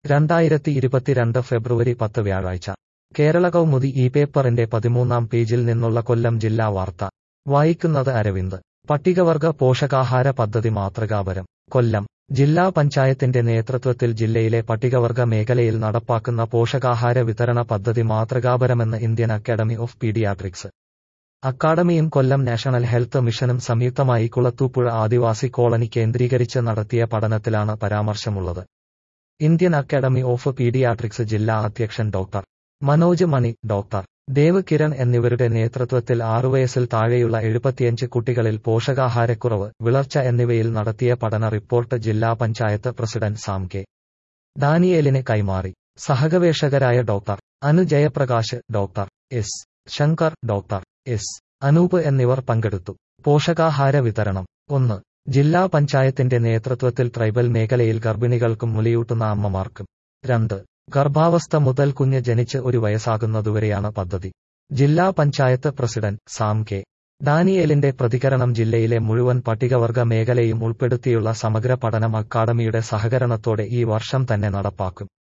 രണ്ടായിരത്തി ഇരുപത്തിരണ്ട് ഫെബ്രുവരി പത്ത് വ്യാഴാഴ്ച കേരള കൗമുദി ഈ പേപ്പറിന്റെ പതിമൂന്നാം പേജിൽ നിന്നുള്ള കൊല്ലം ജില്ലാ വാർത്ത വായിക്കുന്നത് അരവിന്ദ് പട്ടികവർഗ പോഷകാഹാര പദ്ധതി മാതൃകാപരം കൊല്ലം ജില്ലാ പഞ്ചായത്തിന്റെ നേതൃത്വത്തിൽ ജില്ലയിലെ പട്ടികവർഗ മേഖലയിൽ നടപ്പാക്കുന്ന പോഷകാഹാര വിതരണ പദ്ധതി മാതൃകാപരമെന്ന് ഇന്ത്യൻ അക്കാദമി ഓഫ് പീഡിയാട്രിക്സ് അക്കാദമിയും കൊല്ലം നാഷണൽ ഹെൽത്ത് മിഷനും സംയുക്തമായി കുളത്തൂപ്പുഴ ആദിവാസി കോളനി കേന്ദ്രീകരിച്ച് നടത്തിയ പഠനത്തിലാണ് പരാമർശമുള്ളത് ഇന്ത്യൻ അക്കാദമി ഓഫ് പീഡിയാട്രിക്സ് ജില്ലാ അധ്യക്ഷൻ ഡോക്ടർ മനോജ് മണി ഡോക്ടർ ദേവ് കിരൺ എന്നിവരുടെ നേതൃത്വത്തിൽ ആറുവയസ്സിൽ താഴെയുള്ള എഴുപത്തിയഞ്ച് കുട്ടികളിൽ പോഷകാഹാരക്കുറവ് വിളർച്ച എന്നിവയിൽ നടത്തിയ പഠന റിപ്പോർട്ട് ജില്ലാ പഞ്ചായത്ത് പ്രസിഡന്റ് സാം കെ ഡാനിയേലിന് കൈമാറി സഹഗവേഷകരായ doctor Anu Jayaprakash doctor S Shankar doctor S Anoop എന്നിവർ പങ്കെടുത്തു പോഷകാഹാര വിതരണം ഒന്ന് ജില്ലാ പഞ്ചായത്തിന്റെ നേതൃത്വത്തിൽ ട്രൈബൽ മേഖലയിൽ ഗർഭിണികൾക്കും മുലയൂട്ടുന്ന അമ്മമാർക്കും രണ്ട് ഗർഭാവസ്ഥ മുതൽ കുഞ്ഞ് ജനിച്ച് ഒരു വയസ്സാകുന്നതുവരെയാണ് പദ്ധതി ജില്ലാ പഞ്ചായത്ത് പ്രസിഡന്റ് സാം കെ ഡാനിയേലിന്റെ പ്രതികരണം ജില്ലയിലെ മുഴുവൻ പട്ടികവർഗ മേഖലയും ഉൾപ്പെടുത്തിയുള്ള സമഗ്ര പഠനം അക്കാദമിയുടെ സഹകരണത്തോടെ ഈ വർഷം തന്നെ നടപ്പാക്കും